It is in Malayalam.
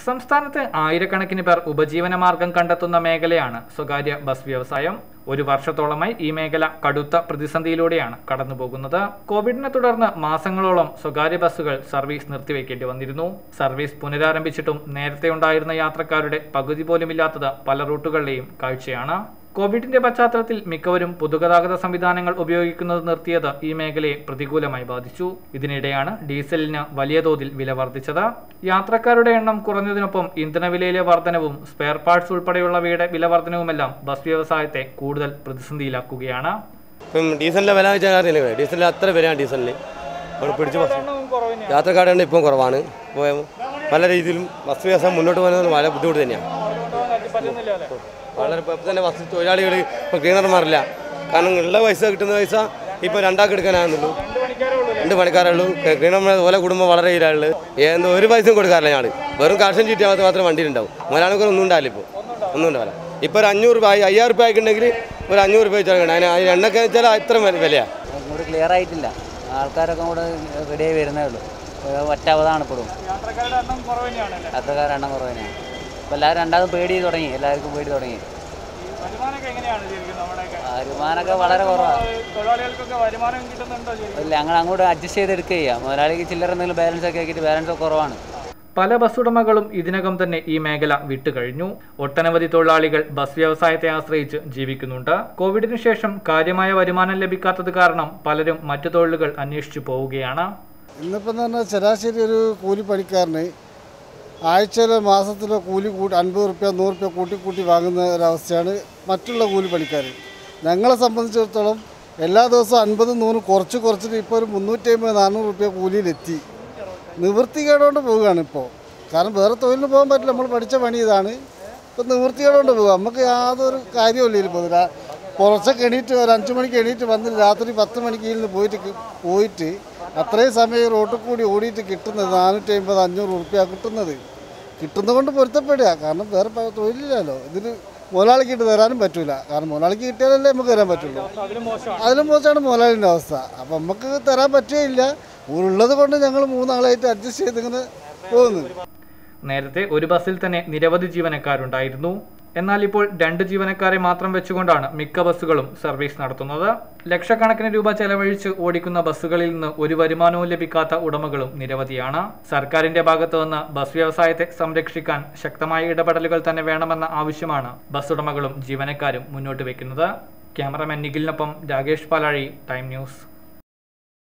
സംസ്ഥാനത്ത് ആയിരക്കണക്കിന് പേർ ഉപജീവന മാർഗം കണ്ടെത്തുന്ന മേഖലയാണ് സ്വകാര്യ ബസ് വ്യവസായം ഒരു വർഷത്തോളമായി ഈ മേഖല കടുത്ത പ്രതിസന്ധിയിലൂടെയാണ് കടന്നുപോകുന്നത് കോവിഡിനെ തുടർന്ന് മാസങ്ങളോളം സ്വകാര്യ ബസ്സുകൾ സർവീസ് നിർത്തിവെക്കേണ്ടി വന്നിരുന്നു സർവീസ് പുനരാരംഭിച്ചിട്ടും നേരത്തെ ഉണ്ടായിരുന്ന യാത്രക്കാരുടെ പകുതി പോലുമില്ലാത്തത് പല റൂട്ടുകളിലെയും കാഴ്ചയാണ് കോവിഡിന്റെ പശ്ചാത്തലത്തിൽ മിക്കവരും പൊതുഗതാഗത സംവിധാനങ്ങൾ ഉപയോഗിക്കുന്നത് നിർത്തിയത് ഈ മേഖലയെ പ്രതികൂലമായി ബാധിച്ചു ഇതിനിടെയാണ് ഡീസലിന് വലിയ തോതിൽ വില വർദ്ധിച്ചത് യാത്രക്കാരുടെ എണ്ണം കുറഞ്ഞതിനൊപ്പം ഇന്ധനവിലയിലെ വർധനവും സ്പെയർ പാർട്സ് ഉൾപ്പെടെയുള്ളവയുടെ വില വർധനവുമെല്ലാം ബസ് വ്യവസായത്തെ കൂടുതൽ പ്രതിസന്ധിയിലാക്കുകയാണ് ഇപ്പം ഡീസലിൻ്റെ വില വെച്ചാൽ അറിയില്ല ഡീസലിന് അത്ര വിലയാണ് ഡീസലിന് നമ്മൾ പിടിച്ച് ബസ് യാത്രക്കാരുടെ എണ്ണം ഇപ്പം കുറവാണ് ഇപ്പോൾ പല രീതിയിലും ബസ് വ്യവസായം മുന്നോട്ട് പോകുന്നത് വളരെ ബുദ്ധിമുട്ട് തന്നെയാണ് വളരെ ഇപ്പം തന്നെ ബസ് തൊഴിലാളികൾ ഇപ്പോൾ ക്ലീനർമാരില്ല കാരണം ഉള്ള പൈസ കിട്ടുന്ന പൈസ ഇപ്പോൾ രണ്ടാൾക്ക് എടുക്കാനാകുന്നുള്ളൂ രണ്ട് പണിക്കാരേ ഉള്ളൂ ക്ലീനർമാർ ഓലെ കുടുംബം വളരെ ഇതിലുള്ളത് എന്തോ ഒരു പൈസയും കൊടുക്കാറില്ല ഞങ്ങൾ വെറും കാർഷൻ ചീറ്റിയാൽ മാത്രം വണ്ടിയിലുണ്ടാവും മലയാളികൾ ഒന്നും ഉണ്ടാവില്ല ഇപ്പോൾ ഒന്നും ഉണ്ടാവില്ല ഇപ്പോൾ ഒരു അഞ്ഞൂറ് രൂപ അയ്യായിരം രൂപ ആയിട്ടുണ്ടെങ്കിൽ ഒരു അഞ്ഞൂറ് രൂപ വെച്ചാൽ അതിന് അതിന് എണ്ണൊക്കെ വെച്ചാൽ ഇത്ര വിലയാണ് അങ്ങോട്ട് ക്ലിയർ ആയിട്ടില്ല ആൾക്കാരൊക്കെ കൂടെ റെഡിയായി വരുന്നേ ഉള്ളൂ ഒറ്റവതാണ് ഇപ്പോഴും യാത്രക്കാരുടെ എണ്ണം കുറവ് തന്നെയാണ് ഇപ്പം എല്ലാവരും രണ്ടാമത് പേടി തുടങ്ങി എല്ലാവർക്കും പേടി തുടങ്ങി വരുമാനമൊക്കെ വളരെ കുറവാണ് ഇല്ല ഞങ്ങൾ അങ്ങോട്ട് അഡ്ജസ്റ്റ് ചെയ്തെടുക്കുക ചെയ്യാം മുതലാളിക്ക് ചില്ലറ എന്തെങ്കിലും ബാലൻസ് ഒക്കെ ആക്കിയിട്ട് ബാലൻസ് ഒക്കെ കുറവാണ് പല ബസ് ഉടമകളും ഇതിനകം തന്നെ ഈ മേഖല വിട്ടുകഴിഞ്ഞു ഒട്ടനവധി തൊഴിലാളികൾ ബസ് വ്യവസായത്തെ ആശ്രയിച്ച് ജീവിക്കുന്നുണ്ട് കോവിഡിന് ശേഷം കാര്യമായ വരുമാനം ലഭിക്കാത്തത് കാരണം പലരും മറ്റു തൊഴിലുകൾ അന്വേഷിച്ചു പോവുകയാണ് ഇന്നിപ്പം എന്ന് പറഞ്ഞാൽ ശരാശരി ഒരു കൂലിപ്പണിക്കാരന് ആഴ്ചയിലോ മാസത്തിലോ കൂലി കൂട്ടി അൻപത് റുപ്യ നൂറ് റുപ്യ കൂട്ടി കൂട്ടി വാങ്ങുന്ന ഒരവസ്ഥയാണ് മറ്റുള്ള കൂലിപ്പണിക്കാർ ഞങ്ങളെ സംബന്ധിച്ചിടത്തോളം എല്ലാ ദിവസവും അൻപത് നൂറ് കുറച്ച് കുറച്ചിട്ട് ഇപ്പോൾ ഒരു മുന്നൂറ്റി അമ്പത് നാനൂറ് റുപ്യ കൂലിയിലെത്തി നിവൃത്തികേടുകൊണ്ട് പോവുകയാണ് ഇപ്പോൾ കാരണം വേറെ തൊഴിലിന് പോകാൻ പറ്റില്ല നമ്മൾ പഠിച്ച പണി ഇതാണ് ഇപ്പോൾ നിവൃത്തികേടുകൊണ്ട് പോകുക നമുക്ക് യാതൊരു കാര്യമില്ല ഇപ്പോൾ പുറച്ചൊക്കെ എണീറ്റ് ഒരു അഞ്ച് മണിക്ക് എണീറ്റ് വന്ന് രാത്രി പത്ത് മണിക്ക് ഇരുന്ന് പോയിട്ട് കി- പോയിട്ട് അത്രയും സമയം ഈ റോട്ടിൽ കൂടി ഓടിയിട്ട് കിട്ടുന്നത് നാനൂറ്റി അമ്പത് അഞ്ഞൂറ് ഉറുപ്പ്യ കിട്ടുന്നത് കിട്ടുന്നത് കൊണ്ട് പൊരുത്തപ്പെടുക കാരണം വേറെ പ- തൊഴിലില്ലല്ലോ ഇതിന് മുതലാളിക്ക് ഇട്ട് തരാനും പറ്റൂല കാരണം മുതലാളിക്ക് കിട്ടിയാലല്ലേ നമുക്ക് തരാൻ പറ്റുള്ളൂ അതിലും മോശമാണ് മുതലാളിൻ്റെ അവസ്ഥ അപ്പം നമുക്ക് തരാൻ പറ്റുകയില്ല ഉള്ളത് കൊണ്ട് ഞങ്ങൾ മൂന്നാളായിട്ട് അഡ്ജസ്റ്റ് ചെയ്ത് ഇങ്ങനെ പോകുന്നു നേരത്തെ ഒരു ബസ്സിൽ തന്നെ നിരവധി ജീവനക്കാരുണ്ടായിരുന്നു എന്നാൽ ഇപ്പോൾ രണ്ട് ജീവനക്കാരെ മാത്രം വെച്ചുകൊണ്ടാണ് മിക്ക ബസ്സുകളും സർവീസ് നടത്തുന്നത് ലക്ഷക്കണക്കിന് രൂപ ചെലവഴിച്ച് ഓടിക്കുന്ന ബസ്സുകളിൽ നിന്ന് ഒരു വരുമാനവും ലഭിക്കാത്ത ഉടമകളും നിരവധിയാണ് സർക്കാരിന്റെ ഭാഗത്തു നിന്ന് ബസ് വ്യവസായത്തെ സംരക്ഷിക്കാൻ ശക്തമായ ഇടപെടലുകൾ തന്നെ വേണമെന്ന ആവശ്യമാണ് ബസ് ഉടമകളും ജീവനക്കാരും മുന്നോട്ട് വെക്കുന്നത് ക്യാമറമാൻ നിഖിലിനൊപ്പം രാകേഷ് പാലാഴി ടൈം ന്യൂസ്